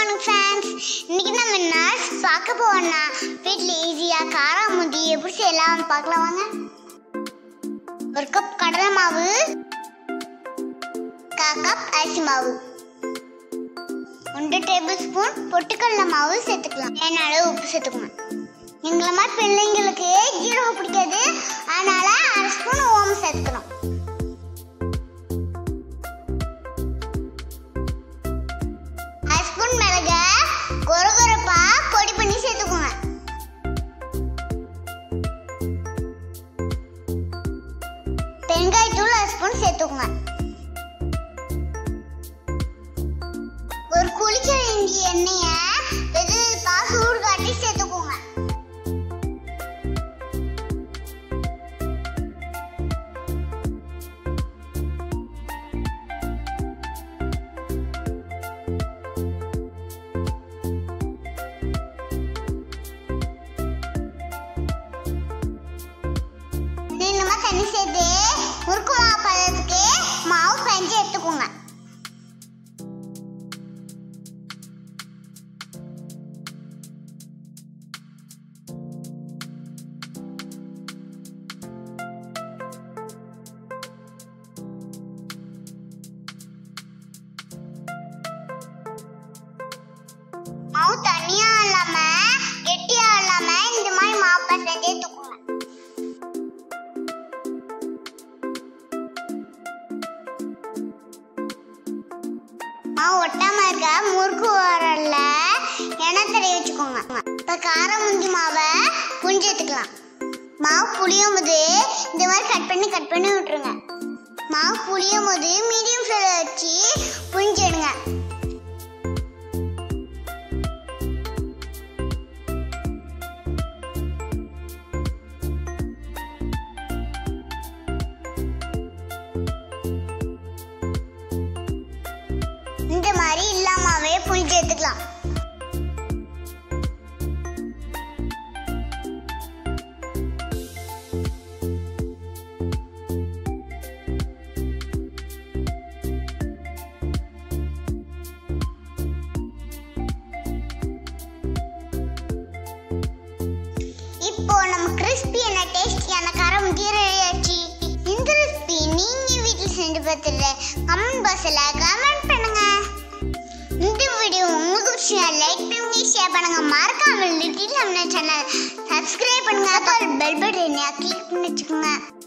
morning fans இன்னைக்கு நம்ம என்ன பார்க்க போவோம்னா வீட்டில் ஈஸியாக காராமுந்தி எப்படி செய்யலாம் பார்க்கலாம் வாங்க ஒரு கப் கடலை மாவு கா கப் அரிசி மாவு ஒன்று டேபிள் ஸ்பூன் பொட்டுக்கடலை மாவு சேர்த்துக்கலாம் தேன அளவு உப்பு சேர்த்துக்கணும் எங்களை மாதிரி பிள்ளைங்களுக்கு ஜீரகம் பிடிக்காது அதனால அரை ஸ்பூன் ஓமம் சேர்த்துக்கணும் அரை ஸ்பூன் மிளக கொரகொரப்பா பொடி பண்ணி சேர்த்துக்கோங்க பெருங்காயத்தூள் அரை ஸ்பூன் சேர்த்துக்கோங்க ஒரு குளிக்க வேண்டிய எண்ணெய வெது வெதுப்பா சூடு காட்டி சேர்த்துக்கோங்க நீளமா தண்ணி சேர்த்து முறுக்கு மாவு பதத்துக்கு மாவு பெஞ்சு எடுத்துக்கோங்க மாவு தண்ணியா இல்லாம கெட்டியா இல்லாம இந்த மாதிரி மாவு பசங்க எடுத்துக்கோங்க மாவு ஒட்டாம இருக்க முறுக்கு வரல எண்ணெய் தடவி வச்சுக்கோங்க இப்ப காரம் முந்தி மாவை புஞ்சி எடுத்துக்கலாம் மாவு புளியும் போது இந்த மாதிரி கட் பண்ணி கட் பண்ணி விட்டுருங்க மாவு புளியும் போது மீடியம் ஃப்ளேம்ல வச்சு புஞ்சிடுங்க இந்த மாதிரி இல்லாமவே புளிச்சு எடுத்துக்கலாம் இப்போ நம்ம கிறிஸ்பியான டேஸ்டியான காரம் ரெடி ஆச்சு இந்த ரெசிபி நீங்க வீட்டில் செஞ்சு பார்த்துட்டு கமெண்ட் பாக்ஸில் கமெண்ட் பண்ணுங்க இந்த வீடியோ உங்களுக்கு பிடிச்சா லைக் பண்ணுங்க ஷேர் பண்ணுங்க மறக்காம லிட்டில் நம்ம சேனல் சப்ஸ்கிரைப் பண்ணுங்க அப்புறம் பெல் பட்டனை கிளிக் பண்ணி வச்சுக்கோங்க